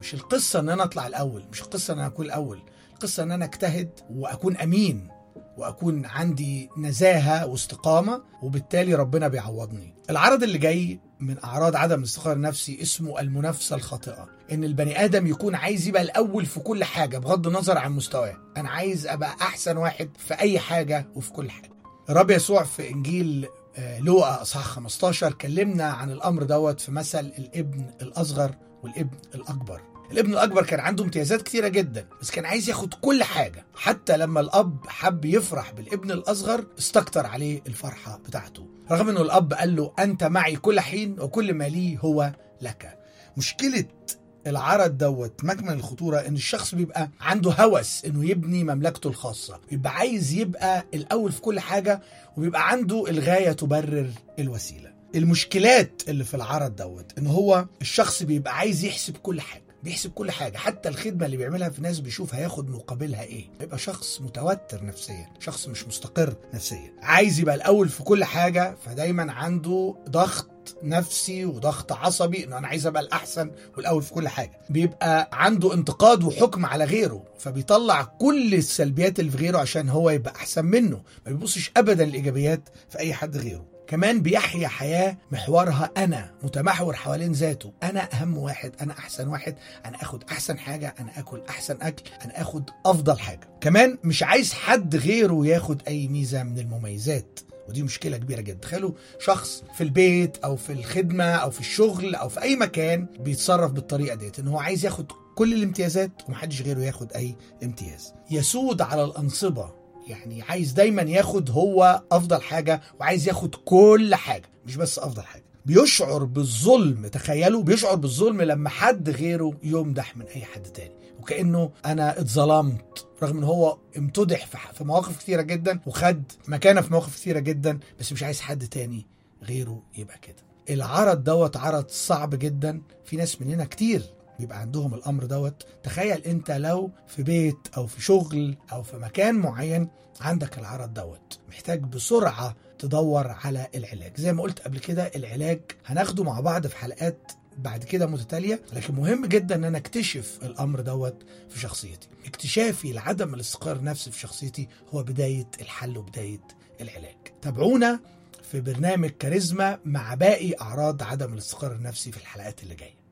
مش القصة ان انا اطلع الاول مش القصة ان انا اكون الاول القصة ان انا اجتهد واكون امين واكون عندي نزاهة واستقامة وبالتالي ربنا بيعوضني العرض اللي جاي من اعراض عدم الاستقرار النفسي اسمه المنافسة الخاطئة ان البني ادم يكون عايز يبقى الاول في كل حاجة بغض النظر عن مستواه انا عايز ابقى احسن واحد في اي حاجة وفي كل حاجة الرب يسوع في انجيل آه، لوقا اصحاح 15 كلمنا عن الامر دوت في مثل الابن الاصغر والابن الاكبر الابن الاكبر كان عنده امتيازات كتيره جدا بس كان عايز ياخد كل حاجه حتى لما الاب حب يفرح بالابن الاصغر استكتر عليه الفرحه بتاعته رغم انه الاب قال له انت معي كل حين وكل ما لي هو لك مشكله العرض دوت مجمل الخطوره ان الشخص بيبقى عنده هوس انه يبني مملكته الخاصه بيبقى عايز يبقى الاول في كل حاجه وبيبقى عنده الغايه تبرر الوسيله المشكلات اللي في العرض دوت ان هو الشخص بيبقى عايز يحسب كل حاجه بيحسب كل حاجه حتى الخدمه اللي بيعملها في ناس بيشوف هياخد مقابلها ايه بيبقى شخص متوتر نفسيا شخص مش مستقر نفسيا عايز يبقى الاول في كل حاجه فدايما عنده ضغط نفسي وضغط عصبي انه انا عايز ابقى الاحسن والاول في كل حاجه بيبقى عنده انتقاد وحكم على غيره فبيطلع كل السلبيات اللي في غيره عشان هو يبقى احسن منه ما بيبصش ابدا الايجابيات في اي حد غيره كمان بيحيا حياة محورها أنا متمحور حوالين ذاته أنا أهم واحد أنا أحسن واحد أنا أخد أحسن حاجة أنا أكل أحسن أكل أنا أخد أفضل حاجة كمان مش عايز حد غيره ياخد أي ميزة من المميزات ودي مشكلة كبيرة جدا تخيلوا شخص في البيت أو في الخدمة أو في الشغل أو في أي مكان بيتصرف بالطريقة ديت إن هو عايز ياخد كل الامتيازات ومحدش غيره ياخد أي امتياز يسود على الأنصبة يعني عايز دايما ياخد هو افضل حاجه وعايز ياخد كل حاجه مش بس افضل حاجه بيشعر بالظلم تخيلوا بيشعر بالظلم لما حد غيره يمدح من اي حد تاني وكانه انا اتظلمت رغم ان هو امتدح في في مواقف كتيره جدا وخد مكانه في مواقف كتيره جدا بس مش عايز حد تاني غيره يبقى كده العرض دوت عرض صعب جدا في ناس مننا كتير بيبقى عندهم الامر دوت تخيل انت لو في بيت او في شغل او في مكان معين عندك العرض دوت محتاج بسرعه تدور على العلاج زي ما قلت قبل كده العلاج هناخده مع بعض في حلقات بعد كده متتالية لكن مهم جدا ان انا اكتشف الامر دوت في شخصيتي اكتشافي لعدم الاستقرار النفسي في شخصيتي هو بداية الحل وبداية العلاج تابعونا في برنامج كاريزما مع باقي اعراض عدم الاستقرار النفسي في الحلقات اللي جايه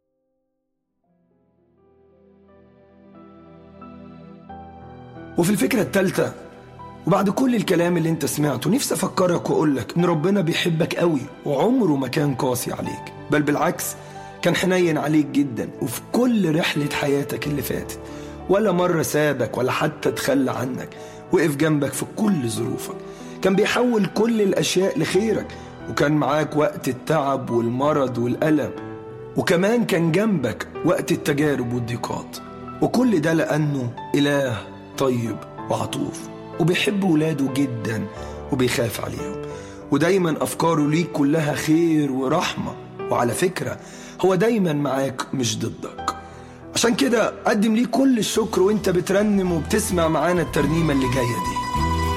وفي الفكرة التالتة وبعد كل الكلام اللي انت سمعته نفسي افكرك واقولك ان ربنا بيحبك قوي وعمره ما كان قاسي عليك بل بالعكس كان حنين عليك جدا وفي كل رحلة حياتك اللي فاتت ولا مرة سابك ولا حتى تخلى عنك وقف جنبك في كل ظروفك كان بيحول كل الأشياء لخيرك وكان معاك وقت التعب والمرض والألم وكمان كان جنبك وقت التجارب والضيقات وكل ده لأنه إله طيب وعطوف وبيحب ولاده جدا وبيخاف عليهم ودايما أفكاره ليك كلها خير ورحمة وعلى فكرة هو دايما معاك مش ضدك عشان كده قدم ليه كل الشكر وانت بترنم وبتسمع معانا الترنيمة اللي جاية دي